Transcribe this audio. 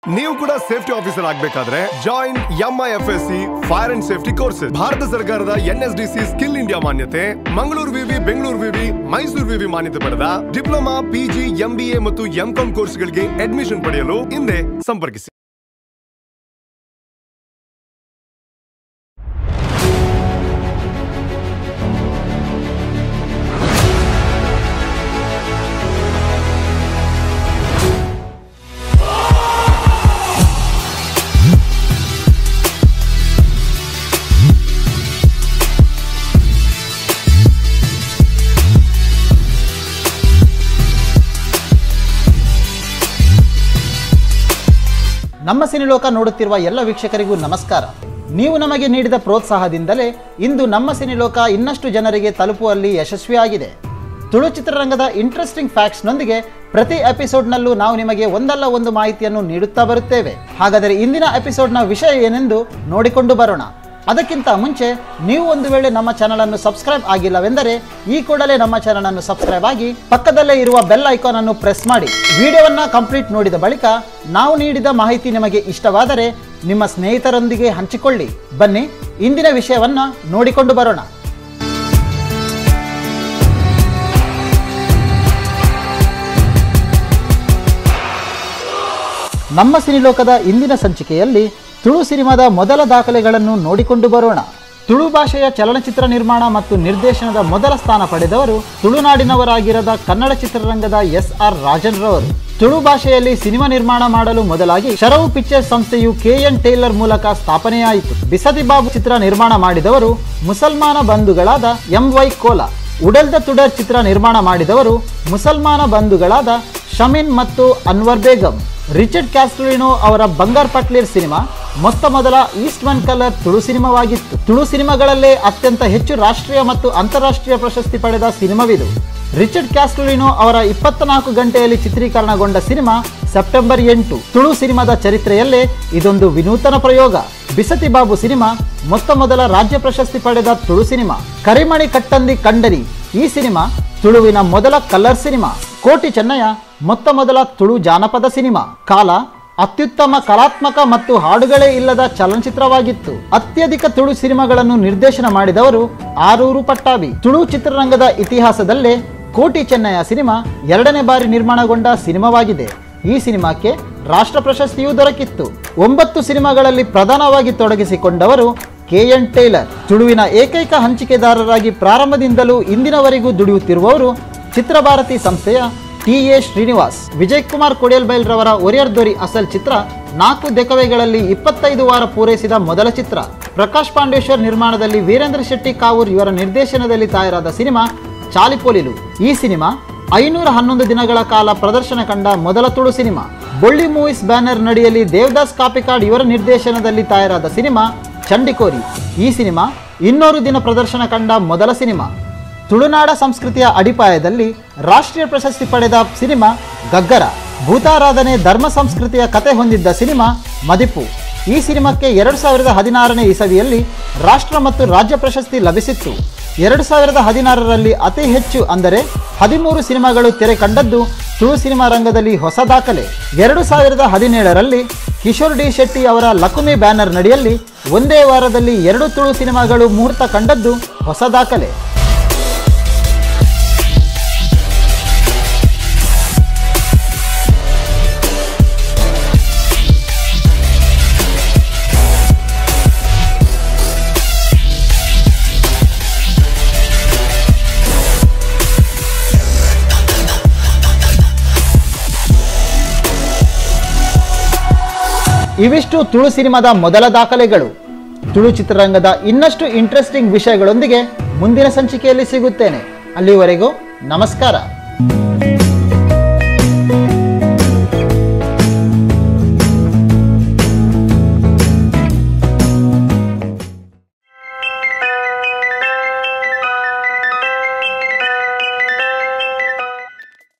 ನೀವು ಕೂಡ safety officer ಆಗ್ಬೇಕಾದ್ರೆ join M I F S C fire and safety courses Bharat ಸರ್ಕಾರದ N S D C skill India ಮಾನ್ಯತೆ ಮಂಗಳೂರು ವಿವಿ ಬೆಂಗಳೂರು ವಿವಿ ಮೈಸೂರು ವಿವಿ ಮಾನ್ಯತೆ ಪಡೆದ ಡಿಪ್ಲೊಮಾ ಪಿಜಿ ಎಂಬಿಎ ಮತ್ತು ಎಂಕಾಂ ಕೋರ್ಸ್ಗಳಿಗೆ ಅಡ್ಮಿಷನ್ ಪಡೆಯಲು ಹಿಂದೆ ಸಂಪರ್ಕಿಸಿ ನಮ್ಮ ಸಿನಿಲೋಕ ನೋಡುತ್ತಿರುವ ಎಲ್ಲ ವೀಕ್ಷಕರಿಗೂ ನಮಸ್ಕಾರ ನೀವು ನಮಗೆ ನೀಡಿದ ಪ್ರೋತ್ಸಾಹದಿಂದಲೇ ಇಂದು ನಮ್ಮ ಸಿನಿಲೋಕ ಇನ್ನಷ್ಟು ಜನರಿಗೆ ತಲುಪುವಲ್ಲಿ ಯಶಸ್ವಿಯಾಗಿದೆ ತುಳು ಚಿತ್ರರಂಗದ ಇಂಟ್ರೆಸ್ಟಿಂಗ್ ಫ್ಯಾಕ್ಟ್ಸ್ನೊಂದಿಗೆ ಪ್ರತಿ ಎಪಿಸೋಡ್ನಲ್ಲೂ ನಾವು ನಿಮಗೆ ಒಂದಲ್ಲ ಒಂದು ಮಾಹಿತಿಯನ್ನು ನೀಡುತ್ತಾ ಬರುತ್ತೇವೆ ಹಾಗಾದರೆ ಇಂದಿನ ಎಪಿಸೋಡ್ನ ವಿಷಯ ಏನೆಂದು ನೋಡಿಕೊಂಡು ಬರೋಣ ಅದಕ್ಕಿಂತ ಮುಂಚೆ ನೀವು ಒಂದು ವೇಳೆ ನಮ್ಮ ಚಾನಲ್ ಅನ್ನು ಸಬ್ಸ್ಕ್ರೈಬ್ ಆಗಿಲ್ಲವೆಂದರೆ ಈ ಕೂಡಲೇ ನಮ್ಮ ಚಾನಲ್ ಅನ್ನು ಸಬ್ಸ್ಕ್ರೈಬ್ ಆಗಿ ಪಕ್ಕದಲ್ಲೇ ಇರುವ ಬೆಲ್ ಐಕಾನ್ ಅನ್ನು ಪ್ರೆಸ್ ಮಾಡಿ ವಿಡಿಯೋವನ್ನ ಕಂಪ್ಲೀಟ್ ನೋಡಿದ ಬಳಿಕ ನಾವು ನೀಡಿದ ಮಾಹಿತಿ ನಿಮಗೆ ಇಷ್ಟವಾದರೆ ನಿಮ್ಮ ಸ್ನೇಹಿತರೊಂದಿಗೆ ಹಂಚಿಕೊಳ್ಳಿ ಬನ್ನಿ ಇಂದಿನ ವಿಷಯವನ್ನ ನೋಡಿಕೊಂಡು ಬರೋಣ ನಮ್ಮ ಸಿನಿಲೋಕದ ಇಂದಿನ ಸಂಚಿಕೆಯಲ್ಲಿ ತುಳು ಸಿನಿಮಾದ ಮೊದಲ ದಾಖಲೆಗಳನ್ನು ನೋಡಿಕೊಂಡು ಬರೋಣ ತುಳು ಭಾಷೆಯ ಚಲನಚಿತ್ರ ನಿರ್ಮಾಣ ಮತ್ತು ನಿರ್ದೇಶನದ ಮೊದಲ ಸ್ಥಾನ ಪಡೆದವರು ತುಳುನಾಡಿನವರಾಗಿರದ ಕನ್ನಡ ಚಿತ್ರರಂಗದ ಎಸ್ ಆರ್ ರಾಜನ್ ರವರು ತುಳು ಭಾಷೆಯಲ್ಲಿ ಸಿನಿಮಾ ನಿರ್ಮಾಣ ಮಾಡಲು ಮೊದಲಾಗಿ ಶರವು ಪಿಕ್ಚರ್ಸ್ ಸಂಸ್ಥೆಯು ಕೆ ಎನ್ ಟೇಲರ್ ಮೂಲಕ ಸ್ಥಾಪನೆಯಾಯಿತು ಬಿಸತಿ ಬಾಬು ಚಿತ್ರ ನಿರ್ಮಾಣ ಮಾಡಿದವರು ಮುಸಲ್ಮಾನ ಬಂಧುಗಳಾದ ಎಂ ವೈ ಕೋಲಾ ಉಡಲ್ದ ತುಡರ್ ಚಿತ್ರ ನಿರ್ಮಾಣ ಮಾಡಿದವರು ಮುಸಲ್ಮಾನ ಬಂಧುಗಳಾದ ಶಮೀನ್ ಮತ್ತು ಅನ್ವರ್ ಬೇಗಂ ರಿಚರ್ಡ್ ಕ್ಯಾಸ್ಟ್ರಿನೋ ಅವರ ಬಂಗಾರ್ ಪಟ್ಲೇರ್ ಸಿನಿಮಾ ಮೊತ್ತ ಮೊದಲ ಈಸ್ಟ್ ಒನ್ ಕಲರ್ ತುಳು ಸಿನಿಮಾವಾಗಿತ್ತು ತುಳು ಸಿನಿಮಾಗಳಲ್ಲೇ ಅತ್ಯಂತ ಹೆಚ್ಚು ರಾಷ್ಟ್ರೀಯ ಮತ್ತು ಅಂತಾರಾಷ್ಟ್ರೀಯ ಪ್ರಶಸ್ತಿ ಪಡೆದ ಸಿನಿಮಾವಿದು ರಿಚರ್ಡ್ ಕ್ಯಾಸ್ಟ್ರಿನೋ ಅವರ ಇಪ್ಪತ್ನಾಲ್ಕು ಗಂಟೆಯಲ್ಲಿ ಚಿತ್ರೀಕರಣಗೊಂಡ ಸಿನಿಮಾ ಸೆಪ್ಟೆಂಬರ್ ಎಂಟು ತುಳು ಸಿನಿಮಾದ ಚರಿತ್ರೆಯಲ್ಲೇ ಇದೊಂದು ವಿನೂತನ ಪ್ರಯೋಗ ಬಿಸತಿ ಬಾಬು ಸಿನಿಮಾ ಮೊತ್ತ ಮೊದಲ ರಾಜ್ಯ ಪ್ರಶಸ್ತಿ ಪಡೆದ ತುಳು ಸಿನಿಮಾ ಕರಿಮಣಿ ಕಟ್ಟಂದಿ ಕಂಡರಿ ಈ ಸಿನಿಮಾ ತುಳುವಿನ ಮೊದಲ ಕಲರ್ ಸಿನಿಮಾ ಕೋಟಿ ಚೆನ್ನಯ್ಯ ಮೊತ್ತ ಮೊದಲ ತುಳು ಜಾನಪದ ಸಿನಿಮಾ ಕಾಲ ಅತ್ಯುತ್ತಮ ಕಲಾತ್ಮಕ ಮತ್ತು ಹಾಡುಗಳೇ ಇಲ್ಲದ ಚಲನಚಿತ್ರವಾಗಿತ್ತು ಅತ್ಯಧಿಕ ತುಳು ಸಿನಿಮಾಗಳನ್ನು ನಿರ್ದೇಶನ ಮಾಡಿದವರು ಆರೂರು ಪಟ್ಟಾಭಿ ತುಳು ಚಿತ್ರರಂಗದ ಇತಿಹಾಸದಲ್ಲೇ ಕೋಟಿ ಚೆನ್ನಯ್ಯ ಸಿನಿಮಾ ಎರಡನೇ ಬಾರಿ ನಿರ್ಮಾಣಗೊಂಡ ಸಿನಿಮಾವಾಗಿದೆ ಈ ಸಿನಿಮಾಕ್ಕೆ ರಾಷ್ಟ್ರ ಪ್ರಶಸ್ತಿಯೂ ದೊರಕಿತ್ತು ಒಂಬತ್ತು ಸಿನಿಮಾಗಳಲ್ಲಿ ಪ್ರಧಾನವಾಗಿ ತೊಡಗಿಸಿಕೊಂಡವರು ಕೆ ಎನ್ ಟೇಲರ್ ತುಳುವಿನ ಏಕೈಕ ಹಂಚಿಕೆದಾರರಾಗಿ ಪ್ರಾರಂಭದಿಂದಲೂ ಇಂದಿನವರೆಗೂ ದುಡಿಯುತ್ತಿರುವವರು ಚಿತ್ರಭಾರತಿ ಸಂಸ್ಥೆಯ ಟಿ ಎ ಶ್ರೀನಿವಾಸ್ ವಿಜಯ್ ಕುಮಾರ್ ಕೊಡಿಯಲ್ ರವರ ಒರಿಯರ್ ದೊರಿ ಅಸಲ್ ಚಿತ್ರ ನಾಲ್ಕು ದೆಕವೆಗಳಲ್ಲಿ ಇಪ್ಪತ್ತೈದು ವಾರ ಪೂರೈಸಿದ ಮೊದಲ ಚಿತ್ರ ಪ್ರಕಾಶ್ ಪಾಂಡೇಶ್ವರ್ ನಿರ್ಮಾಣದಲ್ಲಿ ವೀರೇಂದ್ರ ಶೆಟ್ಟಿ ಕಾವೂರ್ ಇವರ ನಿರ್ದೇಶನದಲ್ಲಿ ತಯಾರಾದ ಸಿನಿಮಾ ಚಾಲಿಪೋಲಿಲು ಈ ಸಿನಿಮಾ ಐನೂರ ಹನ್ನೊಂದು ದಿನಗಳ ಕಾಲ ಪ್ರದರ್ಶನ ಕಂಡ ಮೊದಲ Tulu cinema Bolli movies banner ನಡಿಯಲ್ಲಿ ದೇವದಾಸ್ ಕಾಪಿಕಾಡ್ ಇವರ ನಿರ್ದೇಶನದಲ್ಲಿ ತಯಾರಾದ ಸಿನಿಮಾ ಚಂಡಿಕೋರಿ ಈ ಸಿನಿಮಾ ಇನ್ನೂರು ದಿನ ಪ್ರದರ್ಶನ ಕಂಡ ಮೊದಲ ಸಿನಿಮಾ ತುಳುನಾಡ ಸಂಸ್ಕೃತಿಯ ಅಡಿಪಾಯದಲ್ಲಿ ರಾಷ್ಟ್ರೀಯ ಪ್ರಶಸ್ತಿ ಪಡೆದ ಸಿನಿಮಾ ಗಗ್ಗರ ಭೂತಾರಾಧನೆ ಧರ್ಮ ಸಂಸ್ಕೃತಿಯ ಕತೆ ಹೊಂದಿದ್ದ ಸಿನಿಮಾ ಮದಿಪು ಈ ಸಿನಿಮಾಕ್ಕೆ ಎರಡು ಸಾವಿರದ ಹದಿನಾರನೇ ಇಸವಿಯಲ್ಲಿ ರಾಷ್ಟ್ರ ಮತ್ತು ರಾಜ್ಯ ಪ್ರಶಸ್ತಿ ಲಭಿಸಿತ್ತು ಎರಡು ಸಾವಿರದ ಹದಿನಾರರಲ್ಲಿ ಅತಿ ಹೆಚ್ಚು ಅಂದರೆ ಹದಿಮೂರು ಸಿನಿಮಾಗಳು ತೆರೆ ಕಂಡದ್ದು ತುಳು ಸಿನಿಮಾ ರಂಗದಲ್ಲಿ ಹೊಸ ದಾಖಲೆ ಎರಡು ಸಾವಿರದ ಹದಿನೇಳರಲ್ಲಿ ಕಿಶೋರ್ ಡಿ ಶೆಟ್ಟಿ ಅವರ ಲಕುಮಿ ಬ್ಯಾನರ್ ನಡಿಯಲ್ಲಿ ಒಂದೇ ವಾರದಲ್ಲಿ ಎರಡು ತುಳು ಸಿನಿಮಾಗಳು ಮುಹೂರ್ತ ಕಂಡದ್ದು ಹೊಸ ದಾಖಲೆ ಇವಿಷ್ಟು ತುಳು ಸಿನಿಮಾದ ಮೊದಲ ದಾಖಲೆಗಳು ತುಳು ಚಿತ್ರರಂಗದ ಇನ್ನಷ್ಟು ಇಂಟ್ರೆಸ್ಟಿಂಗ್ ವಿಷಯಗಳೊಂದಿಗೆ ಮುಂದಿನ ಸಂಚಿಕೆಯಲ್ಲಿ ಸಿಗುತ್ತೇನೆ ಅಲ್ಲಿವರೆಗೂ ನಮಸ್ಕಾರ